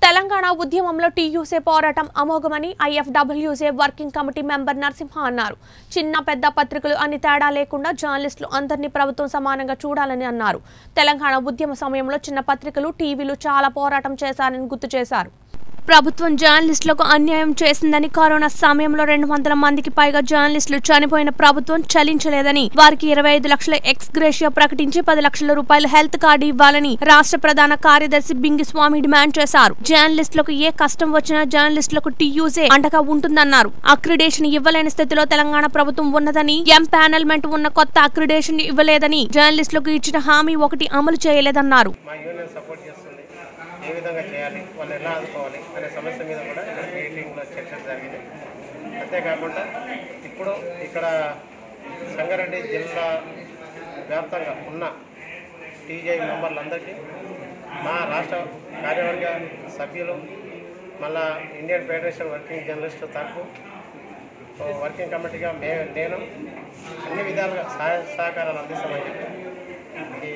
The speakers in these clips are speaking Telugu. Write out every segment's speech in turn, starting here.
తెలంగాణ ఉద్యమంలో టీయూసే పోరాటం అమోఘమని ఐఎఫ్డబ్ల్యూసే వర్కింగ్ కమిటీ మెంబర్ నరసింహ అన్నారు చిన్న పెద్ద పత్రికలు అని తేడా లేకుండా జర్నలిస్టులు అందరినీ ప్రభుత్వం సమానంగా చూడాలని అన్నారు తెలంగాణ ఉద్యమ సమయంలో చిన్న పత్రికలు టీవీలు చాలా పోరాటం చేశారని గుర్తు చేశారు ప్రభుత్వం జర్నలిస్టులకు అన్యాయం చేసిందని కరోనా సమయంలో రెండు వందల మందికి పైగా జర్నలిస్టులు చనిపోయిన ప్రభుత్వం చలించలేదని వారికి ఇరవై ఐదు లక్షల ఎక్స్ గ్రేషియా ప్రకటించి పది లక్షల రూపాయల హెల్త్ కార్డు ఇవ్వాలని రాష్ట్ర ప్రధాన కార్యదర్శి బింగిస్వామి డిమాండ్ చేశారు జర్నలిస్టులకు ఏ కష్టం వచ్చినా జర్నలిస్టులకు టీయూసే అండగా ఉంటుందన్నారు అక్రిడేషన్ ఇవ్వలేని స్థితిలో తెలంగాణ ప్రభుత్వం ఉన్నదని ఎం ప్యానల్మెంట్ ఉన్న కొత్త అక్రిడేషన్ ఇవ్వలేదని జర్నలిస్టులకు ఇచ్చిన హామీ ఒకటి అమలు చేయలేదన్నారు మా యూనియన్ సపోర్ట్ చేస్తుంది ఏ విధంగా చేయాలి వాళ్ళు ఎలా ఆదుకోవాలి అనే సమస్య మీద కూడా ఇక్కడ మీటింగ్లో చర్చ జరిగింది అంతేకాకుండా ఇప్పుడు ఇక్కడ సంగారెడ్డి జిల్లా వ్యాప్తంగా ఉన్న టీజై మెంబర్లందరికీ మా రాష్ట్ర కార్యవర్గ సభ్యులు మళ్ళా ఇండియన్ ఫెడరేషన్ వర్కింగ్ జర్నలిస్ట్ తరఫు ఓ వర్కింగ్ కమిటీగా మే నేను అన్ని విధాలుగా సహాయ సహకారాలు అందిస్తామని చెప్పి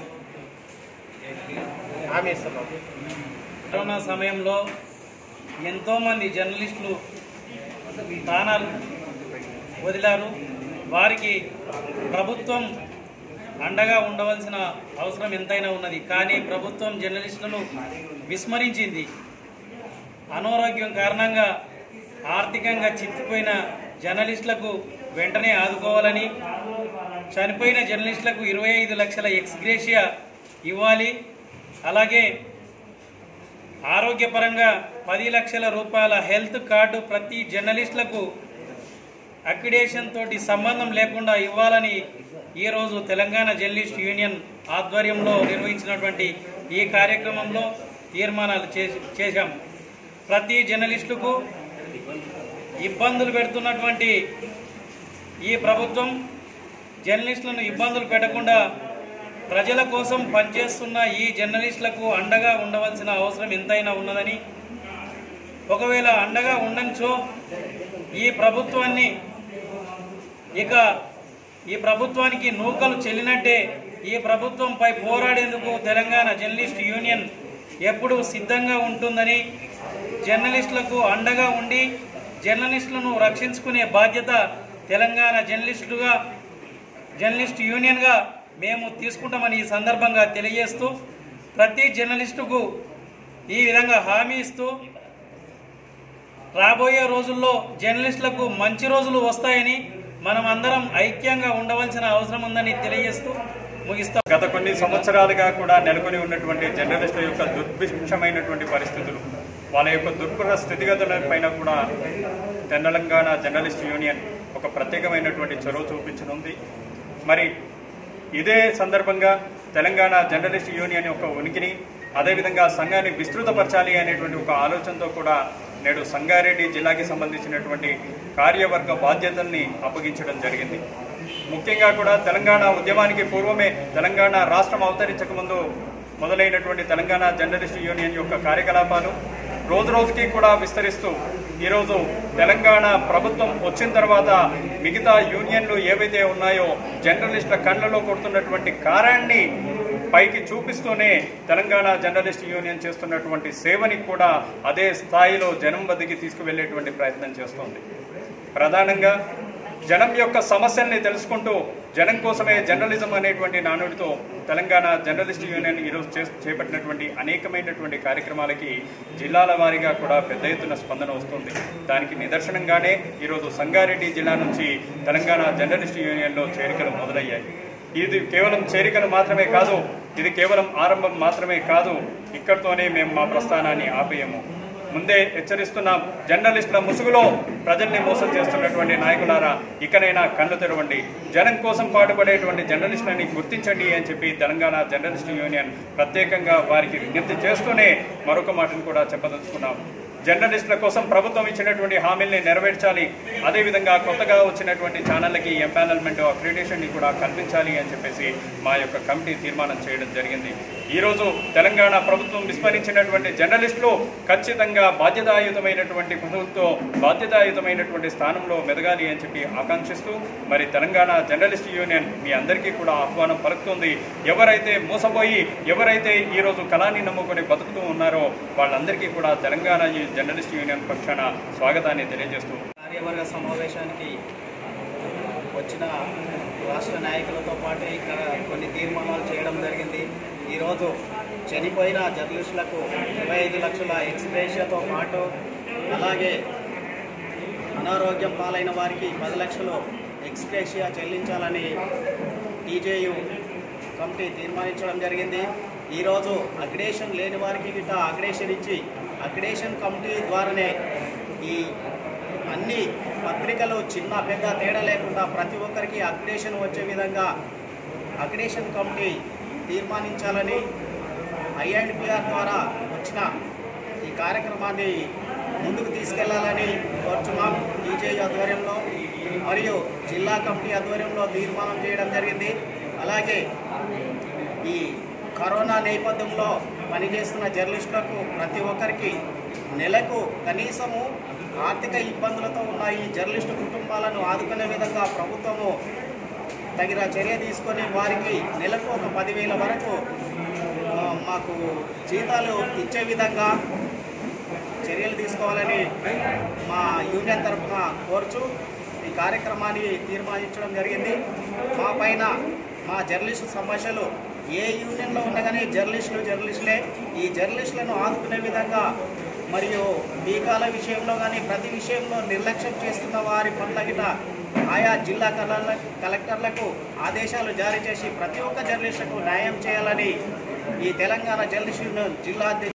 ఈ హామీ ఇస్తున్నాం కరోనా సమయంలో ఎంతోమంది జర్నలిస్టులు ప్రాణాలు వదిలారు వారికి ప్రభుత్వం అండగా ఉండవలసిన అవసరం ఎంతైనా ఉన్నది కానీ ప్రభుత్వం జర్నలిస్టులను విస్మరించింది అనారోగ్యం కారణంగా ఆర్థికంగా చిక్కిపోయిన జర్నలిస్టులకు వెంటనే ఆదుకోవాలని చనిపోయిన జర్నలిస్టులకు ఇరవై ఐదు లక్షల ఎక్స్గ్రేషియా ఇవ్వాలి అలాగే ఆరోగ్యపరంగా పది లక్షల రూపాయల హెల్త్ కార్డు ప్రతి జర్నలిస్టులకు అక్రిడేషన్ తోటి సంబంధం లేకుండా ఇవ్వాలని ఈరోజు తెలంగాణ జర్నలిస్ట్ యూనియన్ ఆధ్వర్యంలో నిర్వహించినటువంటి ఈ కార్యక్రమంలో తీర్మానాలు చేసి చేశాం ప్రతి జర్నలిస్టుకు ఇబ్బందులు పెడుతున్నటువంటి ఈ ప్రభుత్వం జర్నలిస్టులను ఇబ్బందులు పెట్టకుండా ప్రజల కోసం పనిచేస్తున్న ఈ జర్నలిస్టులకు అండగా ఉండవలసిన అవసరం ఎంతైనా ఉన్నదని ఒకవేళ అండగా ఉండనిచో ఈ ప్రభుత్వాన్ని ఇక ఈ ప్రభుత్వానికి నూకలు చెల్లినట్టే ఈ ప్రభుత్వంపై పోరాడేందుకు తెలంగాణ జర్నలిస్ట్ యూనియన్ ఎప్పుడూ సిద్ధంగా ఉంటుందని జర్నలిస్టులకు అండగా ఉండి జర్నలిస్టులను రక్షించుకునే బాధ్యత తెలంగాణ జర్నలిస్టులుగా జర్నలిస్ట్ యూనియన్గా మేము తీసుకుంటామని ఈ సందర్భంగా తెలియజేస్తూ ప్రతి జర్నలిస్టుకు ఈ విధంగా హామీ ఇస్తూ రాబోయే రోజుల్లో జర్నలిస్టులకు మంచి రోజులు వస్తాయని మనం అందరం ఐక్యంగా ఉండవలసిన అవసరం ఉందని తెలియజేస్తూ ముగిస్తాం గత కొన్ని సంవత్సరాలుగా కూడా నెలకొని ఉన్నటువంటి జర్నలిస్టుల యొక్క దుర్భిక్షమైనటువంటి పరిస్థితులు వాళ్ళ యొక్క దుర్భర స్థితిగతుల పైన కూడా తెలంగాణ జర్నలిస్ట్ యూనియన్ ఒక ప్రత్యేకమైనటువంటి చొరవ చూపించనుంది మరి ఇదే సందర్భంగా తెలంగాణ జర్నలిస్ట్ యూనియన్ యొక్క ఉనికిని అదేవిధంగా సంఘాన్ని విస్తృతపరచాలి అనేటువంటి ఒక ఆలోచనతో కూడా నేడు సంగారెడ్డి జిల్లాకి సంబంధించినటువంటి కార్యవర్గ బాధ్యతల్ని అప్పగించడం జరిగింది ముఖ్యంగా కూడా తెలంగాణ ఉద్యమానికి పూర్వమే తెలంగాణ రాష్ట్రం అవతరించక ముందు మొదలైనటువంటి తెలంగాణ జర్నలిస్ట్ యూనియన్ యొక్క కార్యకలాపాలు రోజు రోజుకి కూడా విస్తరిస్తూ ఈరోజు తెలంగాణ ప్రభుత్వం వచ్చిన తర్వాత మిగతా యూనియన్లు ఏవైతే ఉన్నాయో జర్నలిస్టుల కళ్ళలో కొడుతున్నటువంటి కారాన్ని పైకి చూపిస్తూనే తెలంగాణ జర్నలిస్ట్ యూనియన్ చేస్తున్నటువంటి సేవని కూడా అదే స్థాయిలో జనం వద్దకి తీసుకువెళ్ళేటువంటి ప్రయత్నం చేస్తోంది ప్రధానంగా జనం యొక్క సమస్యల్ని తెలుసుకుంటూ జనం కోసమే జర్నలిజం అనేటువంటి నానుడితో తెలంగాణ జర్నలిస్ట్ యూనియన్ ఈరోజు చే చేపట్టినటువంటి అనేకమైనటువంటి కార్యక్రమాలకి జిల్లాల వారీగా కూడా పెద్ద ఎత్తున స్పందన వస్తుంది దానికి నిదర్శనంగానే ఈరోజు సంగారెడ్డి జిల్లా నుంచి తెలంగాణ జర్నలిస్ట్ యూనియన్లో చేరికలు మొదలయ్యాయి ఇది కేవలం చేరికలు మాత్రమే కాదు ఇది కేవలం ఆరంభం మాత్రమే కాదు ఇక్కడితోనే మేము మా ప్రస్థానాన్ని ఆపేయము ముందే హెచ్చరిస్తున్న జర్నలిస్టుల ముసుగులో ప్రజల్ని మోసం చేస్తున్నటువంటి నాయకులారా ఇకనైనా కళ్ళు తెరవండి జనం కోసం పాటుపడేటువంటి జర్నలిస్టులని గుర్తించండి అని చెప్పి తెలంగాణ జర్నలిస్ట్ యూనియన్ ప్రత్యేకంగా వారికి విజ్ఞప్తి చేస్తూనే మరొక మాటను కూడా చెప్పదలుచుకున్నాం జర్నలిస్టుల కోసం ప్రభుత్వం ఇచ్చినటువంటి హామీల్ని నెరవేర్చాలి అదేవిధంగా కొత్తగా వచ్చినటువంటి ఛానళ్ళకి ఎంపానల్మెంట్ అక్రిడేషన్ని కూడా కల్పించాలి అని చెప్పేసి మా యొక్క కమిటీ తీర్మానం చేయడం జరిగింది ఈరోజు తెలంగాణ ప్రభుత్వం విస్మరించినటువంటి జర్నలిస్టులు ఖచ్చితంగా బాధ్యతాయుతమైనటువంటి ప్రభుత్వం బాధ్యతాయుతమైనటువంటి స్థానంలో మెదగాలి అని చెప్పి ఆకాంక్షిస్తూ మరి తెలంగాణ జర్నలిస్ట్ యూనియన్ మీ అందరికీ కూడా ఆహ్వానం పలుకుతుంది ఎవరైతే మోసపోయి ఎవరైతే ఈరోజు కళాన్ని నమ్ముకొని బతుకుతూ ఉన్నారో వాళ్ళందరికీ కూడా తెలంగాణ ఈ జర్నలిస్ట్ యూనియన్ పక్షాన స్వాగతాన్ని తెలియజేస్తూ కార్యవర్గ సమావేశానికి వచ్చిన రాష్ట్ర నాయకులతో పాటు ఇక్కడ కొన్ని తీర్మానాలు చేయడం జరిగింది ఈరోజు చనిపోయిన జర్నలిస్టులకు ఇరవై ఐదు లక్షల ఎక్స్గ్రేషియాతో పాటు అలాగే అనారోగ్యం పాలైన వారికి పది లక్షలు ఎక్స్గ్రేషియా చెల్లించాలని టీజేయు కమిటీ తీర్మానించడం జరిగింది ఈరోజు అగ్రేషన్ లేని వారికి గిట్ట అగ్రేషన్ ఇచ్చి అగ్రేషన్ కమిటీ ద్వారానే ఈ అన్ని పత్రికలు చిన్న పెద్ద తేడా లేకుండా ప్రతి ఒక్కరికి అగ్రేషన్ వచ్చే విధంగా అగ్రేషన్ కమిటీ తీర్మానించాలని ఐఎండ్పిఆర్ ద్వారా వచ్చిన ఈ కార్యక్రమాన్ని ముందుకు తీసుకెళ్లాలని కోరుచున్నాం టీజే ఆధ్వర్యంలో మరియు జిల్లా కమిటీ ఆధ్వర్యంలో తీర్మానం చేయడం జరిగింది అలాగే ఈ కరోనా నేపథ్యంలో పనిచేస్తున్న జర్నలిస్టులకు ప్రతి ఒక్కరికి నెలకు కనీసము ఆర్థిక ఇబ్బందులతో ఉన్న ఈ జర్నలిస్టు కుటుంబాలను ఆదుకునే విధంగా ప్రభుత్వము తగిన చర్య తీసుకొని వారికి నెలకు ఒక పదివేల వరకు ఆ, మాకు జీతాలు ఇచ్చే విధంగా చర్యలు తీసుకోవాలని మా యూనియన్ తరఫున కోరుచు ఈ కార్యక్రమాన్ని తీర్మానించడం జరిగింది మా పైన మా జర్నలిస్టు సమస్యలు ఏ యూనియన్లో ఉన్నా కానీ జర్నలిస్టులు జర్నలిస్టులే ఈ జర్నలిస్టులను ఆదుకునే విధంగా మరియు టీకాల విషయంలో కానీ ప్రతి విషయంలో నిర్లక్ష్యం చేస్తున్న వారి పట్ల గిట ఆయా జిల్లా కలెక్టర్ల కలెక్టర్లకు ఆదేశాలు జారీ చేసి ప్రతి ఒక్క జర్నలిస్టులకు న్యాయం చేయాలని ఈ తెలంగాణ జర్నలిస్టు యూనియన్ జిల్లా అధ్యక్షుడు